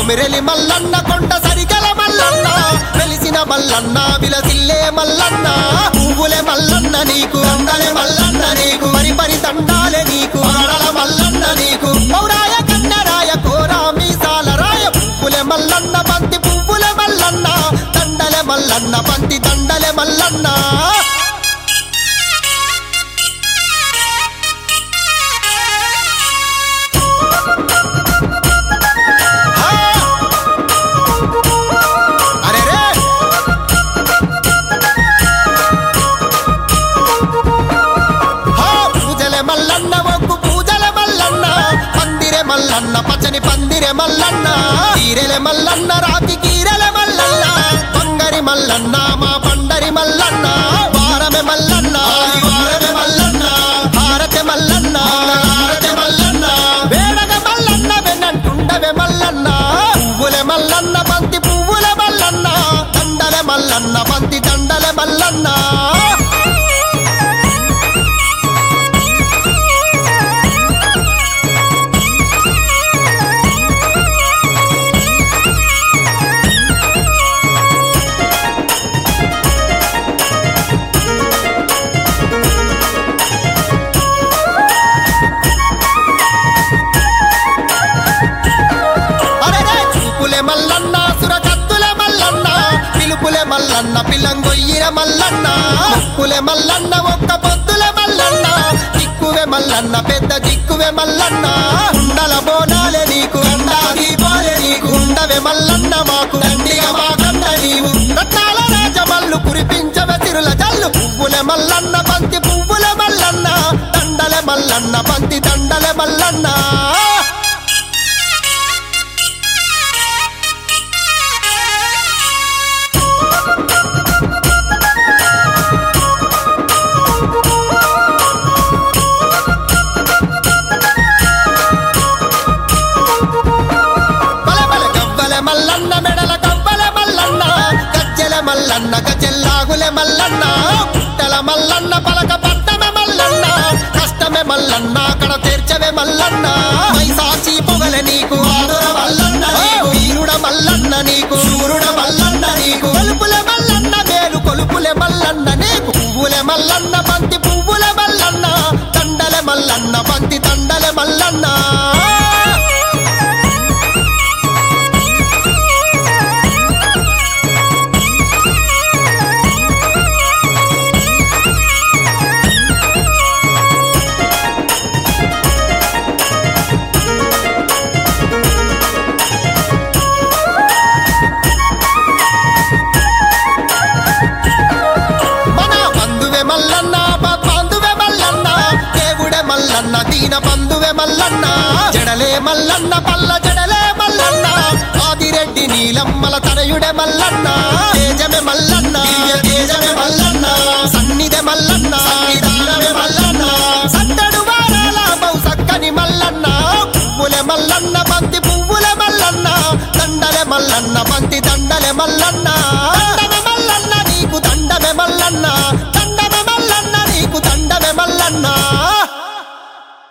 కొమిరెలి మల్లన్న కొండ సరిగల మల్లన్న వెలిసిన మల్లన్న విలసిల్లే మల్లన్న పువ్వులే మల్లన్న నీకు అందలే మల్లన్న నీకు మరి పరి తండాలే నీకు ఆడల మల్లన్న నీకు పౌరాయ కన్నరాయ కోరా మీసాల రాయ పువ్వులే మల్లన్న బంతి పువ్వులే మల్లన్న దండలే మల్లన్న బంతి దండలే మల్లన్న హా! అరే రే హా! పూజలే మల్లన్న ఒగ్గు పూజలే మల్లన్న పందిరే మల్లన్న పచ్చని పందిరే మల్లన్న తీరెలే మల్లన్న రాతి కీరెలే మల్లన్న బంగరి మల్లన్న మా పండరి మల్లన్న వారమే మల్లన్న వారమే మల్లన్న హారతే మల్లన్న హారతే మల్లన్న వేడగ మల్లన్న వెనంటుండవే మల్లన్న పువ్వులే మల్లన్న బంతి పువ్వులే మల్లన్న దండలే మల్లన్న బంతి దండలే మల్లన్న అరెరే చూపులే మల్లన్న సురకత్తులే మల్లన్న పిలుపులే మల్లన్న పిల్లంగొయ్యిర మల్లన్న ముక్కులే మల్లన్న ఒక్క పొద్దులే మల్లన్న దిక్కువే మల్లన్న పెద్ద దిక్కువే మల్లన్న ఉండల బోనాలే నీకు అండా దీపాలే నీకు ఉండవే మల్లన్న మాకు దండిగా మాకన్న నీవు రత్నాల రాజమల్లు కురిపించవే తిరుల జల్లు పువ్వులే మల్లన్న బంతి పువ్వులే మల్లన్న దండలే మల్లన్న బంతి దండలే మల్లన్న బల బల గవ్వల మల్లన్న మెడల గవ్వల మల్లన్న గజ్జెల మల్లన్న గజెల్లాగుల మల్లన్న పుట్టల మల్లన్న పలక పట్టమే మల్లన్న కష్టమే మల్లన్న అక్కడ తీర్చవే మల్లన్న మైసాచి పొగల నీకు ఆదుర మల్లన్న నీకు వీరుడ మల్లన్న నీకు శూరుడ మల్లన్న నీకు కొలుపుల మల్లన్న మేలు కొలుపులే మల్లన్న నీకు పువ్వులే మల్లన్న బంతి పువ్వుల మల్లన్న దండల మల్లన్న బంతి దండల మల్లన్న మన బంధువే మల్లన్న బ- బంధువే మల్లన్న దేవుడే మల్లన్న దీన బంధువే మల్లన్న జడలే మల్లన్న పల్ల జడలే మల్లన్న ఆదిరెడ్డి నీలమ్మల తనయుడే మల్లన్న తేజమే మల్లన్న దివ్య తేజమే మల్లన్న సన్నిధే మల్లన్న సన్నిధానమే మల్లన్న సట్టడు వారాల బహు సక్కని మల్లన్న పువ్వులే మల్లన్న బంతి పువ్వులే మల్లన్న దండలే మల్లన్న బంతి దండలే మల్లన్న